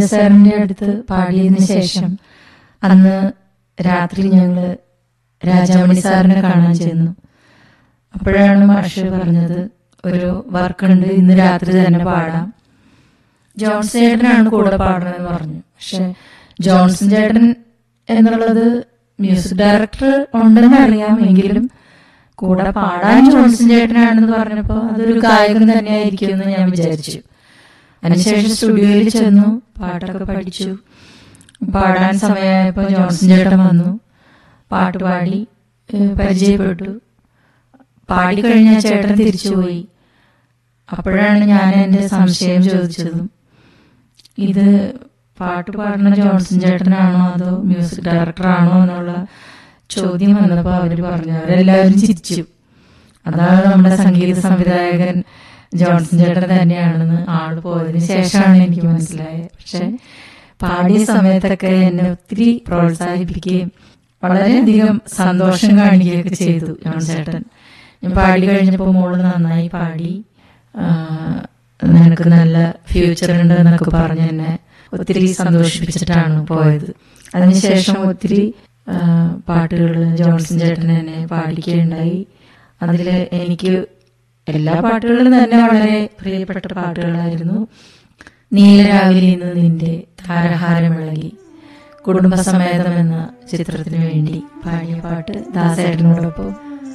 സാറിന്റെ അടുത്ത് പാടിയതിനു ശേഷം അന്ന് രാത്രി ഞങ്ങള് രാജാമണി സാറിനെ കാണാൻ ചെന്നു അപ്പോഴാണ് മാഷ് പറഞ്ഞത് ഒരു വർക്കുണ്ട് ഇന്ന് രാത്രി തന്നെ പാടാം ജോൺസൺ ചേട്ടനാണ് കൂടെ പാടണമെന്ന് പറഞ്ഞു പക്ഷെ ജോൺസൺ ചേട്ടൻ എന്നുള്ളത് മ്യൂസിക് ഡയറക്ടർ ഉണ്ടെന്ന് അറിയാം എങ്കിലും കൂടെ പാടാൻ ജോൺസൺ ചേട്ടനാണെന്ന് പറഞ്ഞപ്പോൾ അതൊരു ഗായകൻ തന്നെയായിരിക്കും എന്ന് ഞാൻ വിചാരിച്ചു അതിനുശേഷം സ്റ്റുഡിയോയിൽ ചെന്നു പാട്ടൊക്കെ പഠിച്ചു പാടാൻ സമയമായപ്പോൾ ജോൺസൺ ചേട്ടൻ വന്നു പാട്ട് പാടി ഏഹ് പരിചയപ്പെട്ടു പാടിക്കഴിഞ്ഞ ചേട്ടൻ തിരിച്ചുപോയി അപ്പോഴാണ് ഞാൻ എൻ്റെ സംശയം ചോദിച്ചതും ഇത് പാട്ട് പാടുന്ന ജോൺസൺ ചേട്ടനാണോ അതോ മ്യൂസിക് ഡയറക്ടറാണോ എന്നുള്ള ചോദ്യം വന്നപ്പോൾ അവർ പറഞ്ഞു അവരെല്ലാവരും ചിരിച്ചു അതാണ് നമ്മുടെ സംഗീത സംവിധായകൻ ജോൺസൺ ചേട്ടൻ തന്നെയാണെന്ന് ആള് പോയതിന് ശേഷമാണ് എനിക്ക് മനസ്സിലായത് പക്ഷെ പാടിയ സമയത്തൊക്കെ എന്നെ ഒത്തിരി പ്രോത്സാഹിപ്പിക്കുകയും വളരെയധികം സന്തോഷം കാണിക്കുകയൊക്കെ ചെയ്തു ജോൺ ചേട്ടൻ ഞാൻ പാടി കഴിഞ്ഞപ്പോൾ മോള് നന്നായി പാടി ആ, നിനക്ക് നല്ല ഫ്യൂച്ചർ ഉണ്ട് എന്നൊക്കെ പറഞ്ഞ് എന്നെ ഒത്തിരി സന്തോഷിപ്പിച്ചിട്ടാണ് പോയത് അതിനുശേഷം ഒത്തിരി പാട്ടുകൾ ജോൺസൺ ചേട്ടൻ എന്നെ പാടിക്കുകയുണ്ടായി അതിൽ എനിക്ക് എല്ലാ പാട്ടുകളും തന്നെ വളരെ പ്രിയപ്പെട്ട പാട്ടുകളായിരുന്നു നീലരാവിലെ ഇന്ന് നിന്റെ താരഹാരമിളകി കുടുംബസമേതം എന്ന ചിത്രത്തിന് വേണ്ടി പാടിയ പാട്ട് ദാസേട്ടനോടൊപ്പം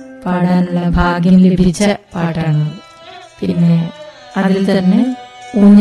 പാടാനുള്ള ഭാഗ്യം ലഭിച്ച പാട്ടാണ് പിന്നെ അതിൽ തന്നെ ഊഞ്ഞ